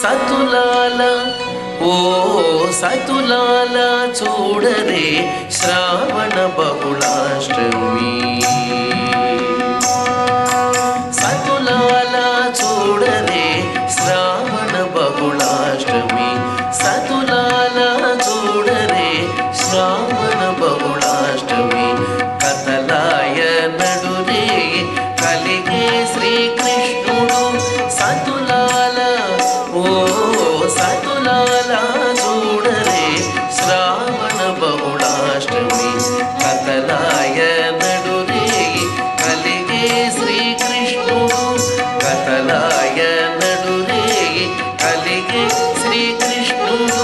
సతులాల ఓ సతులాల చూడరే శ్రావణ బహుళాష్టమి సతులాల చూడరే శ్రావణ బహుళాష్టమి సతులాల చూడరే శ్రావణ బహుళాష్టమి కథలాయ నడురే కలిగే శ్రీకృష్ణుడు సతులాల ఓ సతులాల చూడరే శ్రావణ బహుళాష్టమి కథలాయ నడురే కలిగే శ్రీకృష్ణుడు కథలాయ నడురే కలిగే శ్రీకృష్ణుడు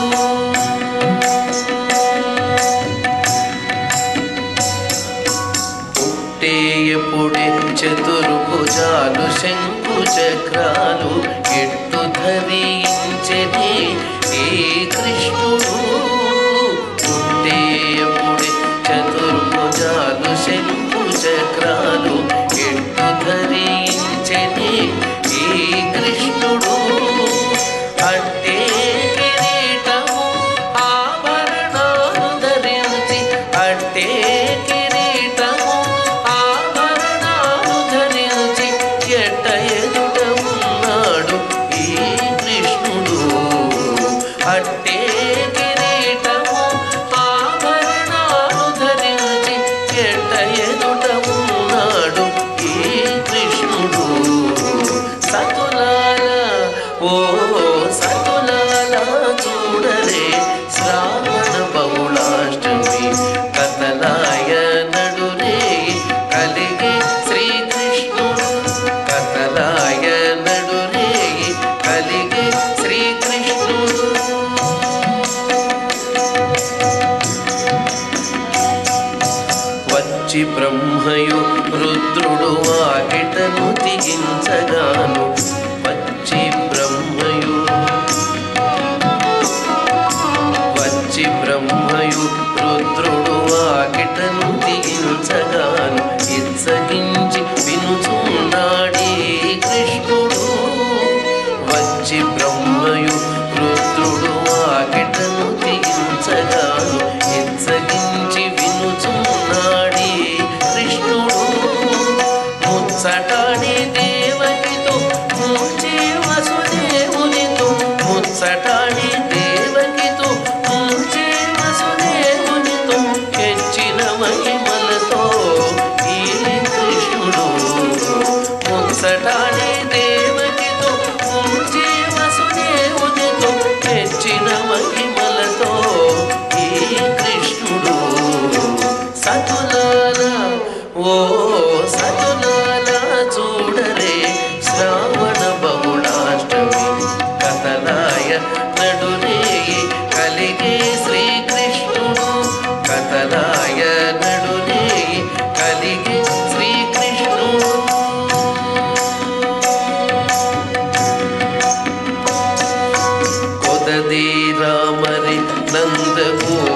పుట్టేయపుడే చతుర్భుజాలు శంకు చక్రాలు ఎట్టు ధరించని ఏ కృష్ణుడు పుట్టేయపుడే చతుర్భుజాలు శంకు చక్రాలు ఎట్టు ధరించని ఏ కృష్ణుడు అంటే కిరీటము ఆభరణాలు ధరించి అంటే కిరీటము ఆభరణాలు ధరించి ఎట్ట ఎదుట ఉన్నాడు ఈ కృష్ణుడు అట్టే కిరీటము ఆభరణాలు ధరించి ఎట్ట ఎదుట ఉన్నాడు ఈ కృష్ణుడు సతులాల ఓ సతులాల చూడరే శ్రావణ బహుళాష్టమి కథలాయ నడురే కలిగే శ్రీకృష్ణుడు కథలాయ నడురే కలిగే శ్రీకృష్ణుడు వచ్చి బ్రహ్మయు రుద్రుడు వాకిటను దిగించగాను వచ్చి బ్రహ్మయు వచ్చి బ్రహ్మయు రుద్రుడు వాకిటను దిగించగాను ఇచ్చగించి వినుచున్నాడే కృష్ణుడు వచ్చి బ్రహ్మయు రుద్రుడు వాకిటను దిగించగాను ఇచ్చగించి వినుచున్నాడే కృష్ణుడు ముచ్చటాడి దేవకితో మూచి వసుదేవునితో ముచ్చటాడి దేవకితో మూచి వసుదేవునితో హెచ్చిన మహిమలతో ఈ కృష్ణుడు ముచ్చటాడి దేవకితో మూచి వసుదేవునితో హెచ్చిన మహిమలతో ఈ కృష్ణుడు సతులాల ఓ సతులాల చూడరే శ్రావణ బహుళాష్టమి కథలాయ నడురే కలిగే శ్రీకృష్ణుడు కథలాయ నడురే కలిగే శ్రీకృష్ణుడు కొదది రామరి నందగోపురములోన